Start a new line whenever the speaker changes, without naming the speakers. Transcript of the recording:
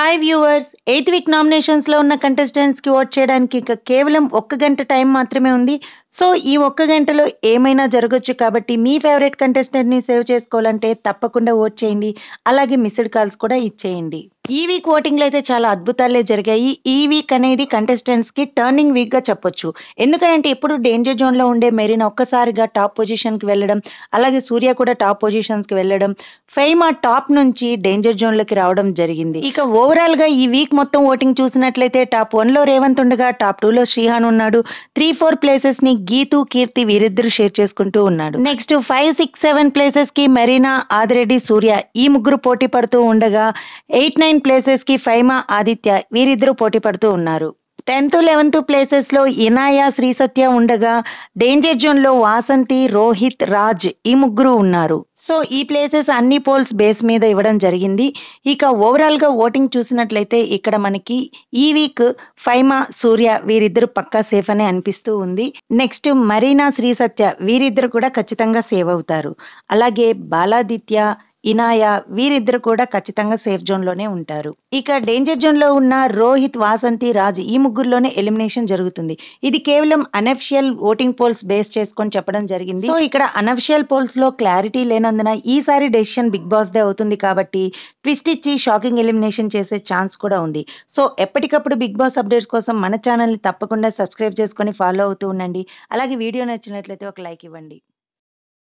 hi viewers eighth week నామినేషన్స్లో ఉన్న కంటెస్టెంట్స్కి ఓట్ చేయడానికి ఇక కేవలం ఒక్క గంట టైం మాత్రమే ఉంది సో ఈ ఒక్క గంటలో ఏమైనా జరగచ్చు కాబట్టి మీ ఫేవరెట్ కంటెస్టెంట్ని సేవ్ చేసుకోవాలంటే తప్పకుండా ఓట్ చేయండి అలాగే మిస్డ్ కాల్స్ కూడా ఇచ్చేయండి ఈ వీక్ ఓటింగ్లో అయితే చాలా అద్భుతాలే జరిగాయి ఈ వీక్ అనేది కంటెస్టెంట్స్కి టర్నింగ్ వీక్గా చెప్పొచ్చు ఎందుకంటే ఇప్పుడు డేంజర్ జోన్లో ఉండే మెరీనా ఒక్కసారిగా టాప్ పొజిషన్కి వెళ్ళడం అలాగే సూర్య కూడా టాప్ పొజిషన్స్కి వెళ్ళడం ఫైమా టాప్ నుంచి డేంజర్ జోన్లోకి రావడం జరిగింది ఇక ఓవరాల్ గా ఈ వీక్ మొత్తం ఓటింగ్ చూసినట్లయితే టాప్ వన్ లో రేవంత్ ఉండగా టాప్ టూ లో శ్రీహాన్ ఉన్నాడు త్రీ ఫోర్ ప్లేసెస్ ని గీతు కీర్తి వీరిద్దరు షేర్ చేసుకుంటూ ఉన్నాడు next five six seven places కి మెరీనా ఆదిరెడ్డి సూర్య ఈ ముగ్గురు పోటీ పడుతూ ఉండగా ఎయిట్ నైన్ ప్లేసెస్ కి ఫైమా ఆదిత్య వీరిద్దరు పోటీ పడుతూ ఉన్నారు టెన్త్ లెవెన్త్ ప్లేసెస్ లో ఇనాయ శ్రీ సత్య ఉండగా డేంజర్ జోన్ లో వాసంతి రోహిత్ రాజ్ ఈ ముగ్గురు ఉన్నారు సో ఈ ప్లేసెస్ అన్ని పోల్స్ బేస్ మీద ఇవ్వడం జరిగింది ఇక ఓవరాల్ గా ఓటింగ్ చూసినట్లయితే ఇక్కడ మనకి ఈ వీక్ ఫైమా సూర్య వీరిద్దరు పక్కా సేఫ్ అనే అనిపిస్తూ ఉంది నెక్స్ట్ మరీనా శ్రీ సత్య వీరిద్దరు కూడా ఖచ్చితంగా సేవ్ అవుతారు అలాగే బాలాదిత్య ఇనాయ వీరిద్దరు కూడా ఖచ్చితంగా సేఫ్ జోన్ లోనే ఉంటారు ఇక డేంజర్ జోన్ లో ఉన్న రోహిత్ వాసంతి రాజ్ ఈ ముగ్గురులోనే ఎలిమినేషన్ జరుగుతుంది ఇది కేవలం అనఫిషియల్ ఓటింగ్ పోల్స్ బేస్ చేసుకొని చెప్పడం జరిగింది సో ఇక్కడ అనఫిషియల్ పోల్స్ లో క్లారిటీ లేనందున ఈసారి డెసిషన్ బిగ్ బాస్ దే అవుతుంది కాబట్టి ట్విస్ట్ ఇచ్చి షాకింగ్ ఎలిమినేషన్ చేసే ఛాన్స్ కూడా ఉంది సో ఎప్పటికప్పుడు బిగ్ బాస్ అప్డేట్స్ కోసం మన ఛానల్ని తప్పకుండా సబ్స్క్రైబ్ చేసుకొని ఫాలో అవుతూ ఉండండి అలాగే వీడియో నచ్చినట్లయితే ఒక లైక్ ఇవ్వండి